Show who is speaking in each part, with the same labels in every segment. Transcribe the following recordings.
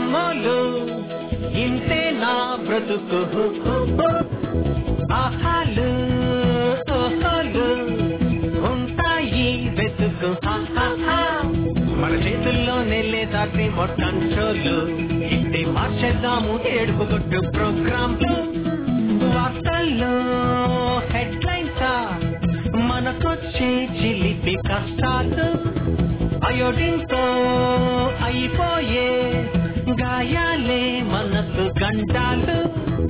Speaker 1: అమ్మోలు ఇంతే నా బ్రతుకు ఆహాలు ఓహోలు ఉంటాయి వెతుకు హాహాహా. మన చేతుల్లోనే లేదా రిమోట్ కంట్రోల్ ఇంటి మార్చేద్దాము ఏడుపు కొట్టు ప్రోగ్రాంలు వార్తల్లో హెడ్లైన్స్ మనకొచ్చే చిలిపి కష్టాలు అయోడిన్తో అయిపోయే గాయాలే మనసు గంటాలు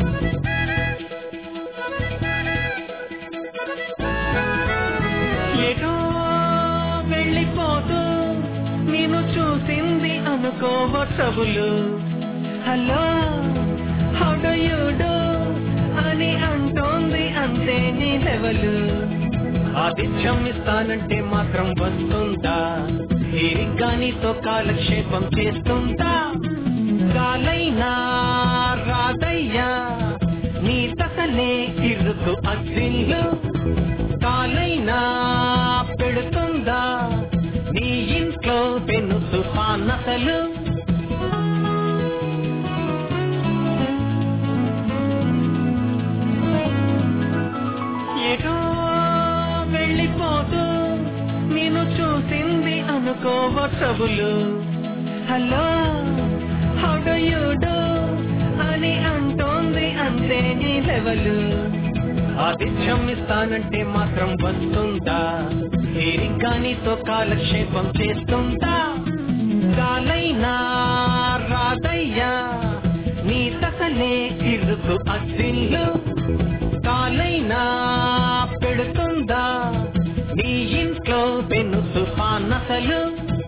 Speaker 1: ఎటో వెళ్ళిపోతూ నేను చూసింది అనుకోవచ్చబులు hello how do you do అని అంటోంది అంతే నీ లెవెలు ఆతిథ్యం ఇస్తానంటే మాత్రం వస్తుందా తీరిగ్గా నీతో కాలక్షేపం చేస్తుందా కాలైనా రాదయ్యా నీ తసలే ఇరుకు అద్దిల్లు కాలైనా పెడుతుందా నీ ఇంట్లో పెను తుఫానసలు ఎటో వెళ్ళిపోతూ నేను చూసింది అనుకోవచ్చబులు hello how do you do అని అంటోంది అంతే నీ లెవెలు ఆతిథ్యం ఇస్తానంటే మాత్రం వస్తుందా తీరిగ్గా నీతో కాలక్షేపం చేస్తుందా కాలైనా రాదయ్యా నీ తసలే ఇరుకు అద్దిల్లు కాలైనా పెడుతుందా నీ ఇంట్లో వెను తుఫానసలు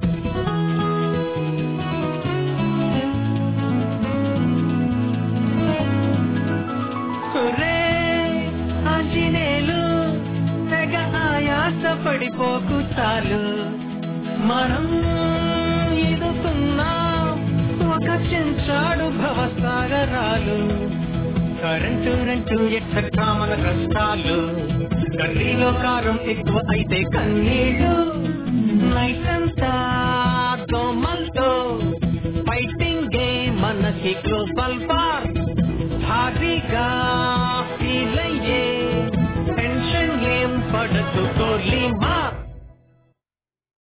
Speaker 1: రే ఆంజనేయులు తెగ ఆయాస పడిపోకు చాలు మనం ఎదుగుతున్నాం ఒక చెంచాడు భవసాగరాలు కరెంటు రెంటు ఎట్లా మన కష్టాలు కర్రీలో కారం ఎక్కువ అయితే కన్నీళ్ళు నైట్ అంతా దోమలతో ఫైటింగ్ మనకి గ్లోబల్ వార్ భారీగా ఫీల్ అయ్యే టెన్షన్ ఏం పడదు గోలీ మా